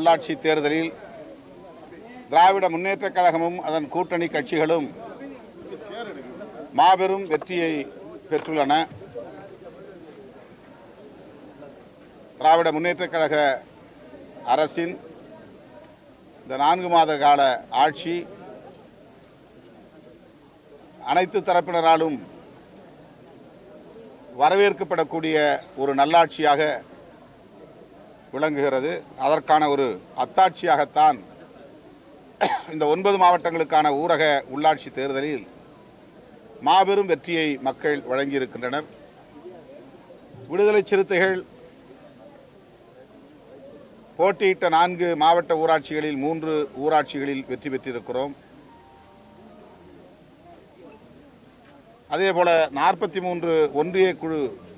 உள்ளாட்சி தேர்தலில் திராவிட முன்னேற்றக் கழகமும் அதன் கூட்டணி கட்சிகளும் மாபெரும் வெற்றியை பெற்றுள்ளன திராவிட முன்னேற்றக் கழக அரசின் இந்த நான்கு மாத கால ஆட்சி அனைத்து தரப்பினராலும் வரவேற்கப்படக்கூடிய ஒரு நல்லாட்சியாக விளங்குகிறது அதற்கான ஒரு அத்தாட்சியாகத்தான் இந்த ஒன்பது மாவட்டங்களுக்கான ஊரக உள்ளாட்சி தேர்தலில் மாபெரும் வெற்றியை மக்கள் வழங்கியிருக்கின்றனர் விடுதலை சிறுத்தைகள் போட்டியிட்ட நான்கு மாவட்ட ஊராட்சிகளில் மூன்று ஊராட்சிகளில் வெற்றி பெற்றிருக்கிறோம் அதேபோல நாற்பத்தி மூன்று ஒன்றிய குழு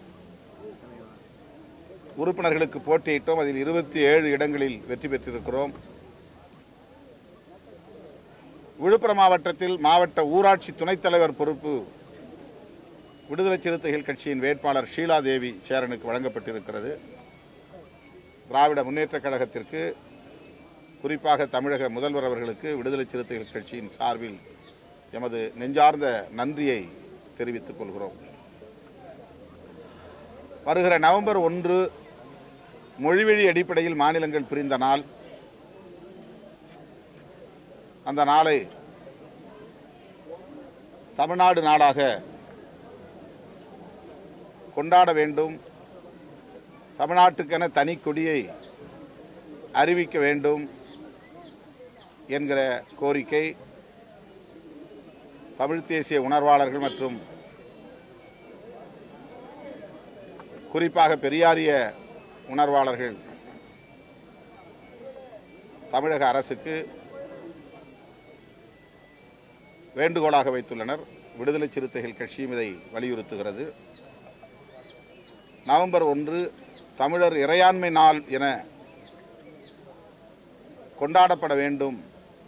உறுப்பினர்களுக்கு போட்டியிட்டோம் அதில் இருபத்தி ஏழு இடங்களில் வெற்றி பெற்றிருக்கிறோம் விழுப்புரம் மாவட்டத்தில் மாவட்ட ஊராட்சி துணைத் தலைவர் பொறுப்பு விடுதலை சிறுத்தைகள் கட்சியின் வேட்பாளர் ஷீலா தேவி சேரனுக்கு வழங்கப்பட்டிருக்கிறது திராவிட முன்னேற்றக் கழகத்திற்கு குறிப்பாக தமிழக முதல்வர் அவர்களுக்கு விடுதலை சிறுத்தைகள் கட்சியின் சார்பில் எமது நெஞ்சார்ந்த நன்றியை தெரிவித்துக் கொள்கிறோம் வருகிற நவம்பர் ஒன்று மொழிவழி அடிப்படையில் மாநிலங்கள் பிரிந்த நாள் அந்த நாளை தமிழ்நாடு நாடாக கொண்டாட வேண்டும் தமிழ்நாட்டுக்கென தனி கொடியை அறிவிக்க வேண்டும் என்கிற கோரிக்கை தமிழ் தேசிய உணர்வாளர்கள் மற்றும் குறிப்பாக பெரியாரிய உணர்வாளர்கள் தமிழக அரசுக்கு வேண்டுகோளாக வைத்துள்ளனர் விடுதலை சிறுத்தைகள் கட்சியும் இதை வலியுறுத்துகிறது நவம்பர் ஒன்று தமிழர் இறையாண்மை நாள் என கொண்டாடப்பட வேண்டும்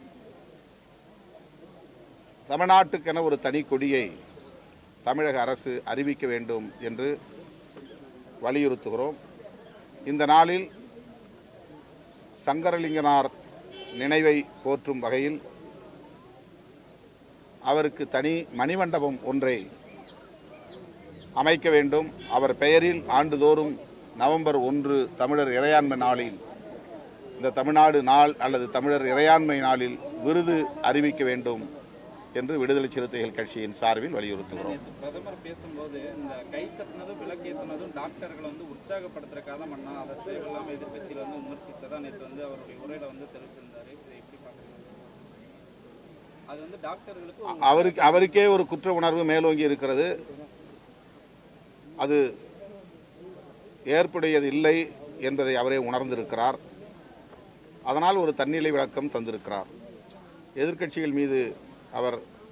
தமிழ்நாட்டுக்கென ஒரு தனி கொடியை தமிழக அரசு அறிவிக்க வேண்டும் என்று வலியுறுத்துகிறோம் இந்த நாளில் சங்கரலிங்கனார் நினைவை போற்றும் வகையில் அவருக்கு தனி மணிமண்டபம் ஒன்றை அமைக்க வேண்டும் அவர் பெயரில் ஆண்டுதோறும் நவம்பர் ஒன்று தமிழர் இறையாண்மை நாளில் இந்த தமிழ்நாடு நாள் அல்லது தமிழர் இறையாண்மை நாளில் விருது அறிவிக்க வேண்டும் என்று விடுதலை சிறுத்தைகள் கட்சியின் சார்பில் வலியுறுத்துகிறோம் நேத்து பிரதமர் பேசும்போது இந்த கை தட்டினதும் விளக்கேற்றினதும் டாக்டர்களை வந்து உற்சாகப்படுத்துறதுக்காக தான் பண்ணா அதை தேவையில்லாம எதிர்க்கட்சியில வந்து விமர்சிச்சதா நேற்று வந்து அவருடைய உரையில வந்து தெரிவிச்சிருந்தாரு இதை எப்படி பாக்குறீங்க அது வந்து டாக்டர்களுக்கு ஒரு அவருக்கு அவருக்கே ஒரு குற்ற உணர்வு மேலோங்கி இருக்கிறது அது ஏற்புடையது இல்லை என்பதை அவரே உணர்ந்திருக்கிறார் அதனால் ஒரு தன்னிலை விளக்கம் தந்திருக்கிறார் எதிர்க்கட்சிகள் மீது அவர்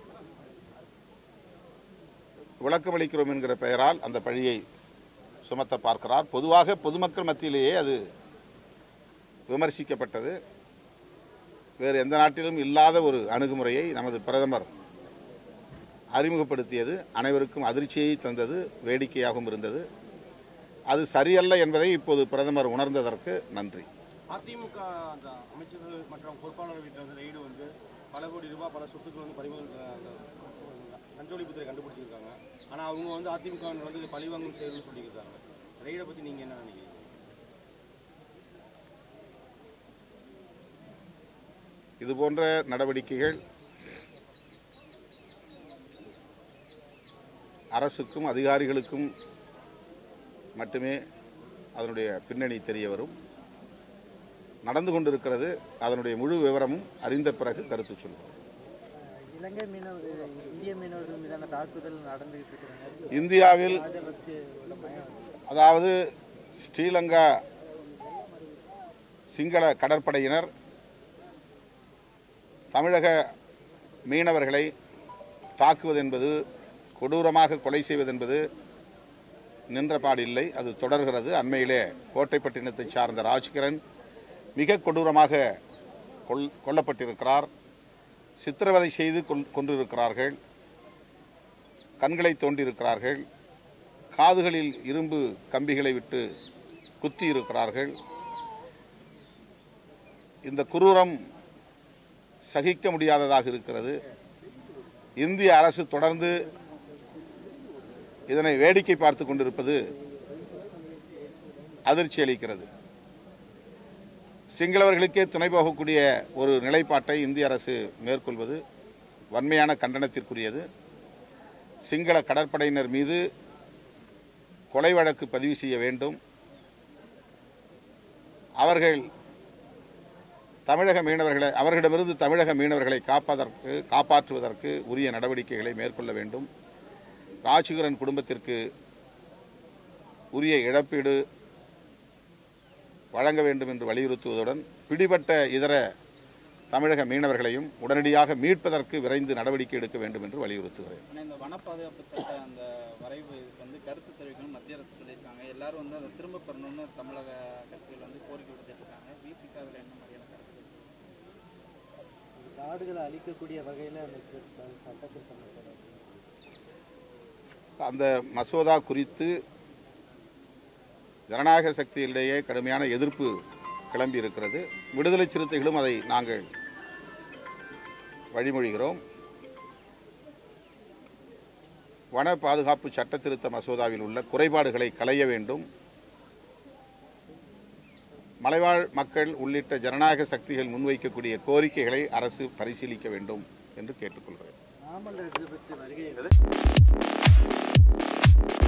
விளக்கமளிக்கிறோம் என்கிற பெயரால் அந்த பழியை சுமத்த பார்க்கிறார் பொதுவாக பொதுமக்கள் மத்தியிலேயே அது விமர்சிக்கப்பட்டது வேறு எந்த நாட்டிலும் இல்லாத ஒரு அணுகுமுறையை நமது பிரதமர் அறிமுகப்படுத்தியது அனைவருக்கும் அதிர்ச்சியை தந்தது வேடிக்கையாகவும் இருந்தது அது சரியல்ல என்பதை இப்போது பிரதமர் உணர்ந்ததற்கு நன்றி அதிமுக அந்த அமைச்சர்கள் மற்றும் பொறுப்பாளர் வீட்டில் வந்து ரெய்டு வந்து பல கோடி ரூபாய் பல சொத்துக்கள் வந்து பறிமுதல் அந்த லஞ்ச ஒழிப்புத்துறை கண்டுபிடிச்சிருக்காங்க ஆனால் அவங்க வந்து அதிமுக வந்து பழிவாங்கும் செயல்னு சொல்லியிருக்காங்க ரெய்டை பற்றி நீங்கள் என்ன நினைக்கிறீங்க இது போன்ற நடவடிக்கைகள் அரசுக்கும் அதிகாரிகளுக்கும் மட்டுமே அதனுடைய பின்னணி தெரிய வரும் நடந்து கொண்டிருக்கிறது அதனுடைய முழு விவரமும் அறிந்த பிறகு கருத்து சொல்வோம் இலங்கை மீனவர்கள் இந்திய மீனவர்கள் மீதான தாக்குதல் நடந்துகிட்டு இருக்கிறாங்க இந்தியாவில் அதை வச்சு உள்ள பயம் அதாவது ஸ்ரீலங்கா சிங்கள கடற்படையினர் தமிழக மீனவர்களை தாக்குவது என்பது கொடூரமாக கொலை செய்வது என்பது நின்றபாடு இல்லை அது தொடர்கிறது அண்மையிலே கோட்டைப்பட்டினத்தை சார்ந்த ராஜ்கிரண் மிக கொடூரமாக கொல் கொல்லப்பட்டிருக்கிறார் சித்திரவதை செய்து கொல் கொன்றிருக்கிறார்கள் கண்களை தோண்டியிருக்கிறார்கள் காதுகளில் இரும்பு கம்பிகளை விட்டு குத்தி இருக்கிறார்கள் இந்த குரூரம் சகிக்க முடியாததாக இருக்கிறது இந்திய அரசு தொடர்ந்து இதனை வேடிக்கை பார்த்து கொண்டிருப்பது அதிர்ச்சி அளிக்கிறது சிங்களவர்களுக்கே துணை போகக்கூடிய ஒரு நிலைப்பாட்டை இந்திய அரசு மேற்கொள்வது வன்மையான கண்டனத்திற்குரியது சிங்கள கடற்படையினர் மீது கொலை வழக்கு பதிவு செய்ய வேண்டும் அவர்கள் தமிழக மீனவர்களை அவர்களிடமிருந்து தமிழக மீனவர்களை காப்பதற்கு காப்பாற்றுவதற்கு உரிய நடவடிக்கைகளை மேற்கொள்ள வேண்டும் ராஜ்கிரண் குடும்பத்திற்கு உரிய இழப்பீடு வழங்க வேண்டும் என்று வலியுறுத்துவதுடன் பிடிபட்ட இதர தமிழக மீனவர்களையும் உடனடியாக மீட்பதற்கு விரைந்து நடவடிக்கை எடுக்க வேண்டும் என்று வலியுறுத்துகிறேன் ஆனால் இந்த வன பாதுகாப்பு சட்ட அந்த வரைவு இதுக்கு வந்து கருத்து தெரிவிக்கணும் மத்திய அரசு சொல்லியிருக்காங்க எல்லாரும் வந்து அதை திரும்ப பெறணும்னு தமிழக கட்சிகள் வந்து கோரிக்கை விடுத்துருக்காங்க விசிக்கு அதில் என்ன மாதிரியான கருத்து காடுகளை அழிக்கக்கூடிய வகையில் அந்த திருத்த- சட்ட திருத்தம் மசோதா இருக்கு. அந்த மசோதா குறித்து ஜனநாயக சக்திகளிடையே கடுமையான எதிர்ப்பு கிளம்பி இருக்கிறது விடுதலை சிறுத்தைகளும் அதை நாங்கள் வழிமொழிகிறோம் வன பாதுகாப்பு சட்ட திருத்த மசோதாவில் உள்ள குறைபாடுகளை களைய வேண்டும் மலைவாழ் மக்கள் உள்ளிட்ட ஜனநாயக சக்திகள் முன்வைக்கக்கூடிய கோரிக்கைகளை அரசு பரிசீலிக்க வேண்டும் என்று கேட்டுக்கொள்கிறேன் நாமல் ராஜபக்சே வருகை